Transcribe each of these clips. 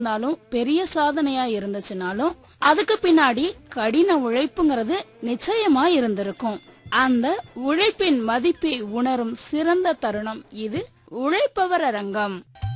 இருந்தாலும் பெரிய சாதனையா இருந்துச்சுனாலும் அதுக்கு பின்னாடி கடின உழைப்புங்கிறது நிச்சயமா இருந்திருக்கும் அந்த உழைப்பின் மதிப்பை உணரும் சிறந்த தருணம் இது உழைப்பவர் அரங்கம்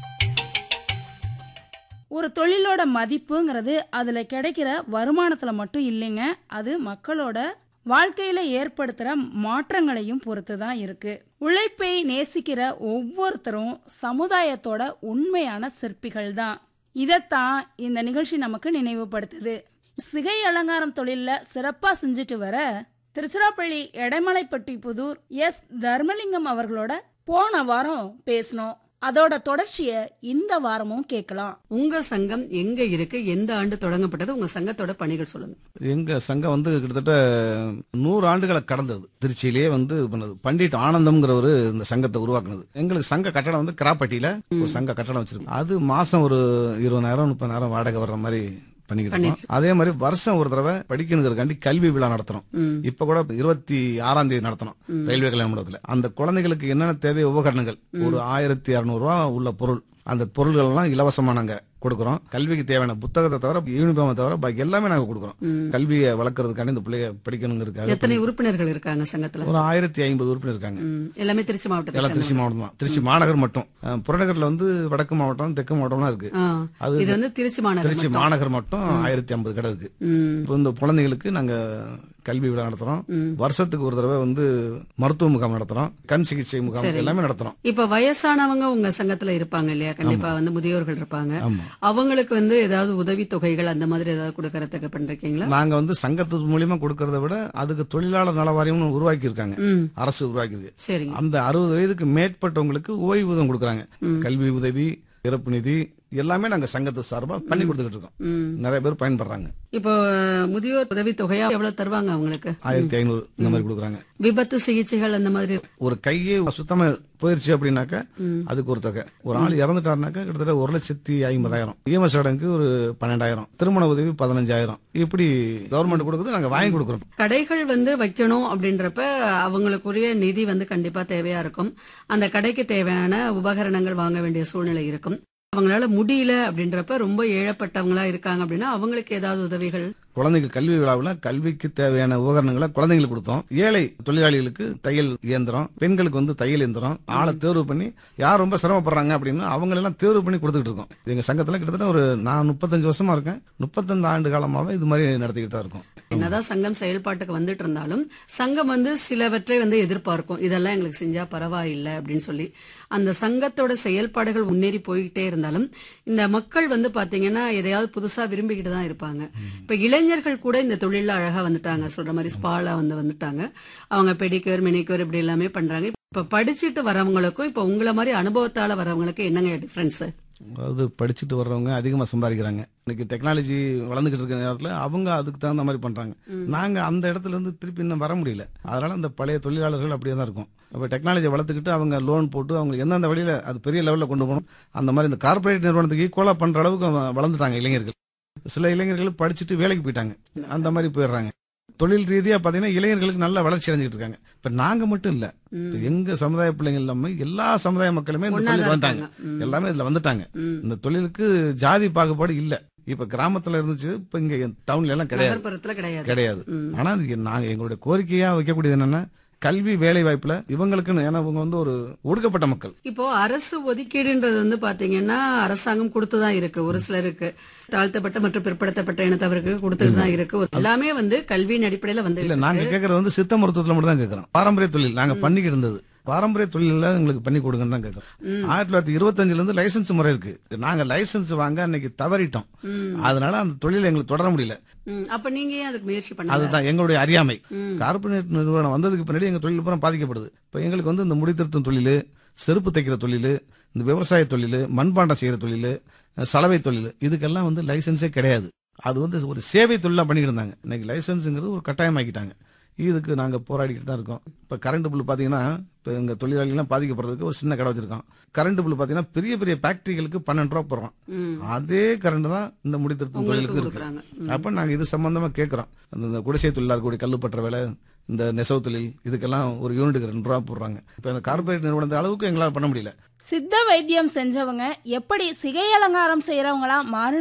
ஒரு தொழிலோட மதிப்புங்கிறது அதுல கிடைக்கிற வருமானத்துல மட்டும் இல்லைங்க அது மக்களோட வாழ்க்கையில ஏற்படுத்துற மாற்றங்களையும் பொறுத்து தான் இருக்கு உழைப்பை நேசிக்கிற ஒவ்வொருத்தரும் சமுதாயத்தோட உண்மையான சிற்பிகள் தான் இதைத்தான் இந்த நிகழ்ச்சி நமக்கு நினைவுபடுத்துது சிகை அலங்காரம் தொழில்ல சிறப்பா செஞ்சுட்டு வர திருச்சிராப்பள்ளி எடைமலைப்பட்டி புதூர் எஸ் தர்மலிங்கம் அவர்களோட போன வாரம் பேசணும் அதோட தொடர்ச்சிய இந்த வாரமும் கேட்கலாம் உங்க சங்கம் எங்க இருக்கு எந்த ஆண்டு தொடங்கப்பட்டது உங்க சங்கத்தோட பணிகள் சொல்லுங்க எங்க சங்கம் வந்து கிட்டத்தட்ட நூறு ஆண்டுகளை கடந்தது திருச்சியிலேயே வந்து இது பண்ணது பண்டிட் ஆனந்தம்ங்கிறவரு இந்த சங்கத்தை உருவாக்குனது எங்களுக்கு சங்க கட்டடம் வந்து கிராப்பட்டியில ஒரு சங்க கட்டடம் வச்சிருக்கோம் அது மாசம் ஒரு இருபதாயிரம் முப்பதாயிரம் வாடகை வர்ற மாதிரி பண்ணிக்கிட்டு இருக்கோம். அதே மாதிரி வருஷம் ஒரு தடவை படிக்கணுங்கிறதுக்காண்டி கல்வி விழா நடத்துறோம் ம். இப்ப கூட இருபத்தி ஆறாம் தேதி நடத்தணும் ரயில்வே கல்யாண மண்டபத்துல அந்த குழந்தைகளுக்கு என்னென்ன தேவை உபகரணங்கள் ஒரு ஆயிரத்தி இருநூறு ரூபா உள்ள பொருள் அந்த பொருள்கள் எல்லாம் இலவசமா நாங்க கொடுக்குறோம் கல்விக்கு தேவையான புத்தகத்தை தவிர யூனிஃபார்மை தவிர பாக்கி எல்லாமே நாங்க கொடுக்குறோம் கல்வியை வளர்க்கறதுக்காண்டி இந்த பிள்ளைய படிக்கணுங்கிறதுக்காக எத்தனை உறுப்பினர்கள் இருக்காங்க சங்கத்துல ஒரு ஆயிரத்தி ஐம்பது உறுப்பினர் இருக்காங்க ம், எல்லாமே திருச்சி மாவட்டத்தை எல்லாம் திருச்சி மாவட்டம் தான் திருச்சி மாநகர் மட்டும் அஹ், புறநகர்ல வந்து வடக்கு மாவட்டம் தெற்கு மாவட்டம்லாம் இருக்கு ஆ, அது இது வந்து திருச்சி மாநகர் திருச்சி மட்டும். மாநகர் மட்டும் ஆயிரத்தி ஐம்பது கடை இருக்கு ம், இப்போ இந்த குழந்தைகளுக்கு நாங்க கல்வி விழா நடத்துறோம் வருஷத்துக்கு ஒரு தடவை வந்து மருத்துவ முகாம் நடத்துறோம் கண் சிகிச்சை முகாம் எல்லாமே நடத்துறோம் இப்ப வயசானவங்க உங்க சங்கத்துல இருப்பாங்க இல்லையா கண்டிப்பா வந்து முதியோர்கள் இருப்பாங்க ஆமா அவங்களுக்கு வந்து ஏதாவது உதவி தொகைகள் அந்த மாதிரி ஏதாவது கொடுக்கறதுக்கு பண்றீங்களா நாங்க வந்து சங்கத்து மூலியமா கொடுக்கறத விட அதுக்கு தொழிலாளர் நல வாரியம்னு உருவாக்கி இருக்காங்க ம் அரசு உருவாக்கியிருக்கு சரிங்க அந்த அறுபது வயதுக்கு மேற்பட்டவங்களுக்கு ஓய்வூதியம் கொடுக்குறாங்க கல்வி உதவி இறப்பு நிதி எல்லாமே நாங்க சங்கத்து சார்பா பண்ணி கொடுத்துக்கிட்டு இருக்கோம் ம் நிறைய பேர் பயன்படுறாங்க இப்போ முதியோர் உதவி தொகையா எவ்வளவு தருவாங்க அவங்களுக்கு ஆயிரத்தி ஐநூறு இந்த மாதிரி கொடுக்குறாங்க விபத்து சிகிச்சைகள் அந்த மாதிரி ஒரு கையே சுத்தமா போயிருச்சு அப்படின்னாக்க அதுக்கு ஒரு தொகை ஒரு ஆள் இறந்துட்டாருனாக்கா கிட்டத்தட்ட ஒரு லட்சத்தி ஐம்பதாயிரம் இஎம்எஸ் சடங்கு ஒரு பன்னெண்டாயிரம் திருமண உதவி பதினஞ்சாயிரம் இப்படி கவர்மெண்ட் கொடுக்குது நாங்க வாங்கி கொடுக்குறோம் கடைகள் வந்து வைக்கணும் அப்படின்றப்ப அவங்களுக்குரிய நிதி வந்து கண்டிப்பா தேவையா இருக்கும் அந்த கடைக்கு தேவையான உபகரணங்கள் வாங்க வேண்டிய சூழ்நிலை இருக்கும் அவங்களால முடியல அப்படின்றப்ப ரொம்ப ஏழப்பட்டவங்களா இருக்காங்க அப்படின்னா அவங்களுக்கு ஏதாவது உதவிகள் குழந்தைகள் கல்வி விழாவில் கல்விக்கு தேவையான உபகரணங்களை குழந்தைங்களுக்கு கொடுத்தோம் ஏழை தொழிலாளிகளுக்கு தையல் இயந்திரம் பெண்களுக்கு வந்து தையல் இயந்திரம் ஆளை தேர்வு பண்ணி யார் ரொம்ப சிரமப்படுறாங்க அப்படின்னா அவங்களெல்லாம் தேர்வு பண்ணி கொடுத்துக்கிட்டு இருக்கோம் எங்க சங்கத்துல கிட்டத்தட்ட ஒரு நான் முப்பத்தஞ்சு வருஷமா இருக்கேன் முப்பத்தஞ்சு ஆண்டு காலமாவே இது மாதிரி நடத்திக்கிட்டு தான் இருக்கோம் என்னதான் சங்கம் செயல்பாட்டுக்கு வந்துட்டு இருந்தாலும் சங்கம் வந்து சிலவற்றை வந்து எதிர்பார்க்கும் இதெல்லாம் எங்களுக்கு செஞ்சா பரவாயில்லை அப்படின்னு சொல்லி அந்த சங்கத்தோட செயல்பாடுகள் முன்னேறி போய்கிட்டே இருந்தாலும் இந்த மக்கள் வந்து பாத்தீங்கன்னா எதையாவது புதுசா விரும்பிக்கிட்டு தான் இருப்பாங்க இப்ப இளைஞர்கள் கூட இந்த தொழில அழகா வந்துட்டாங்க சொல்ற மாதிரி ஸ்பாலா வந்து வந்துட்டாங்க அவங்க பெடிக்யூர் மினிக்யூர் இப்படி எல்லாமே பண்றாங்க இப்ப படிச்சுட்டு வரவங்களுக்கும் இப்ப உங்களை மாதிரி அனுபவத்தால வரவங்களுக்கு என்னங்க டிஃபரன்ஸ் அதாவது படிச்சுட்டு வர்றவங்க அதிகமா சம்பாதிக்கிறாங்க இன்னைக்கு டெக்னாலஜி வளர்ந்துகிட்டு இருக்க நேரத்துல அவங்க அதுக்கு தகுந்த மாதிரி பண்றாங்க நாங்க அந்த இடத்துல இருந்து திருப்பி இன்னும் வர முடியல அதனால அந்த பழைய தொழிலாளர்கள் அப்படியே தான் இருக்கும் அப்ப டெக்னாலஜி வளர்த்துக்கிட்டு அவங்க லோன் போட்டு அவங்க எந்தெந்த வழியில அது பெரிய லெவல்ல கொண்டு போகணும் அந்த மாதிரி இந்த கார்ப்பரேட் நிறுவனத்துக்கு ஈக்குவலா பண்ற அளவுக்கு அவங்க வளர்ந்துட்டாங்க இளைஞர்கள் சில இளைஞர்கள் படிச்சுட்டு வேலைக்கு போயிட்டாங்க அந்த மாதிரி போயிடுறாங்க தொழில் ரீதியா பாத்தீங்கன்னா இளைஞர்களுக்கு நல்ல வளர்ச்சி அடைஞ்சிட்டு இருக்காங்க இப்ப நாங்க மட்டும் இல்ல இப்ப எங்க சமுதாய பிள்ளைங்க இல்லாம எல்லா சமுதாய மக்களுமே இந்த ஒண்ணாதான் தொழில் வந்துட்டாங்க இருக்காங்க. ம். எல்லாமே இதுல வந்துட்டாங்க ம். இந்த தொழிலுக்கு ஜாதி பாகுபாடு இல்ல இப்ப கிராமத்துல இருந்துச்சு இப்ப இங்க டவுன்ல எல்லாம் கிடையாது நகர்ப்புறத்துல கிடையாது கிடையாது ம். ஆனா இது நாங்க எங்களுடைய கோரிக்கையா வைக்கக்கூடியது என்னன்னா கல்வி வேலை வாய்ப்புல இவங்களுக்குன்னு ஏன்னா இவங்க வந்து ஒரு ஒடுக்கப்பட்ட மக்கள் இப்போ அரசு ஒதுக்கீடுன்றது வந்து பாத்தீங்கன்னா அரசாங்கம் கொடுத்துதான் இருக்கு ஒரு சிலருக்கு தாழ்த்தப்பட்ட மற்றும் பிற்படுத்தப்பட்ட இனத்தவருக்கு கொடுத்துட்டு தான் இருக்கு ஒரு- எல்லாமே வந்து கல்வியின் அடிப்படையில வந்து இல்ல நாங்க கேக்குறது வந்து சித்த மருத்துவத்துல மட்டும் தான் கேக்குறோம் பாரம்பரிய தொழில் நாங்க பண்ணிக்கிட்டு இருந்தது பாரம்பரிய தொழில எங்களுக்கு பண்ணி கொடுங்கன்னு தான் கேக்குறோம் ஆயிரத்தி தொள்ளாயிரத்தி இருபத்தஞ்சுல இருந்து லைசன்ஸ் முறை இருக்கு நாங்க லைசன்ஸ் வாங்க அன்னைக்கு தவறிட்டோம் அதனால அந்த தொழிலை எங்களுக்கு தொடர முடியல ம், அப்ப நீங்க ஏன் அதுக்கு முயற்சி பண்ணல அதுதான் எங்களுடைய அறியாமை ம். கார்பரேட் நிறுவனம் வந்ததுக்கு பின்னாடி எங்க தொழில் பூரா பாதிக்கப்படுது இப்ப எங்களுக்கு வந்து இந்த முடித்திருத்தும் தொழில் செருப்பு தைக்கிற தொழில் இந்த விவசாய தொழில் மண்பாண்டம் செய்யற தொழில் சலவை தொழில் இதுக்கெல்லாம் வந்து லைசன்ஸே கிடையாது அது வந்து ஒரு சேவை தொழிலா பண்ணிக்கிட்டு இருந்தாங்க இன்னைக்கு லைசன்ஸுங்கிறது ஒரு கட்டாயமாக்கிட்டாங்க இதுக்கு நாங்க போராடிக்கிட்டு தான் இருக்கோம் இப்ப கரண்ட் பில் பாத்தீங்கன்னா இப்ப எங்க தொழிலாளிகள்லாம் பாதிக்கப்படுறதுக்கு ஒரு சின்ன கடை வச்சிருக்கோம் கரண்ட் பில் பாத்தீங்கன்னா பெரிய பெரிய ஃபேக்டரிகளுக்கு பன்னெண்டு ரூபா போடுறோம் ம். அதே கரண்ட் தான் இந்த முடித்திருத்தும் உங்களுக்கு தொழிலுக்கு இருக்கு கொடுக்குறாங்க அப்ப நாங்க இது சம்பந்தமா கேக்குறோம் அந்த இந்த குடிசை தொழிலா இருக்கக்கூடிய கல்லுப்பற்ற வேலை இந்த நெசவு தொழில் இதுக்கெல்லாம் ஒரு யூனிட்டுக்கு ரெண்டு ரூபா போடுறாங்க இப்ப இந்த கார்பரேட் நிறுவனத்து அளவுக்கு எங்களால பண்ண முடியல சித்த வைத்தியம் செஞ்சவங்க எப்படி சிகை அலங்காரம் செய்யறவங்களா மாறினாங்க